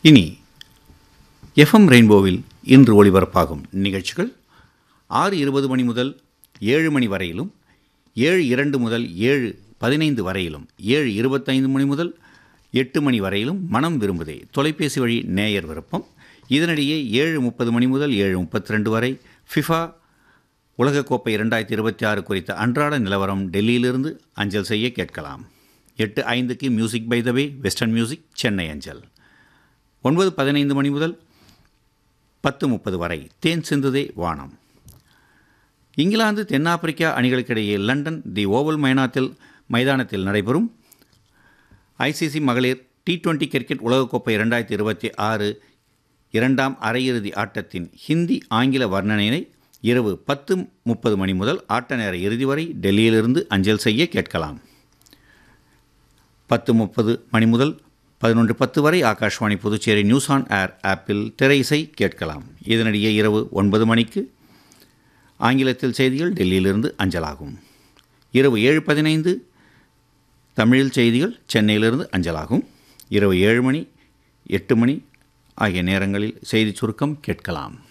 இனி எஃப்எம் ரெயின்போவில் இன்று ஒளிபரப்பாகும் நிகழ்ச்சிகள் ஆறு இருபது மணி முதல் ஏழு மணி வரையிலும் ஏழு இரண்டு முதல் ஏழு பதினைந்து வரையிலும் ஏழு இருபத்தைந்து மணி முதல் எட்டு மணி வரையிலும் மனம் விரும்புதே தொலைபேசி வழி நேயர் விருப்பம் இதனிடையே ஏழு முப்பது மணி முதல் ஏழு முப்பத்தி ரெண்டு வரை ஃபிஃபா உலகக்கோப்பை இரண்டாயிரத்தி இருபத்தி ஆறு குறித்த அன்றாட நிலவரம் டெல்லியிலிருந்து அஞ்சல் செய்ய கேட்கலாம் எட்டு ஐந்துக்கு music by the way western music Chennai அஞ்சல் ஒன்பது பதினைந்து மணி முதல் பத்து முப்பது வரை தேன் சிந்துதே வானம் இங்கிலாந்து தென்னாப்பிரிக்கா அணிகளுக்கிடையே லண்டன் தி ஓவல் மைதானத்தில் மைதானத்தில் நடைபெறும் ஐசிசி மகளிர் டி டுவெண்டி கிரிக்கெட் உலகக்கோப்பை இரண்டாயிரத்தி இருபத்தி ஆறு இரண்டாம் அரையிறுதி ஆட்டத்தின் ஹிந்தி ஆங்கில வர்ணனையினை இரவு பத்து முப்பது மணி முதல் ஆட்ட நேர இறுதி வரை டெல்லியிலிருந்து அஞ்சல் செய்ய கேட்கலாம் பத்து முப்பது மணி முதல் பதினொன்று பத்து வரை Akashvani Puducherry news on air ஆப்பில் திரை இசை கேட்கலாம் இதனிடையே இரவு ஒன்பது மணிக்கு ஆங்கிலத்தில் செய்திகள் டெல்லியிலிருந்து அஞ்சலாகும் இரவு ஏழு பதினைந்து தமிழில் செய்திகள் சென்னையிலிருந்து அஞ்சலாகும் இரவு ஏழு மணி எட்டு மணி ஆகிய நேரங்களில் செய்தி சுருக்கம் கேட்கலாம்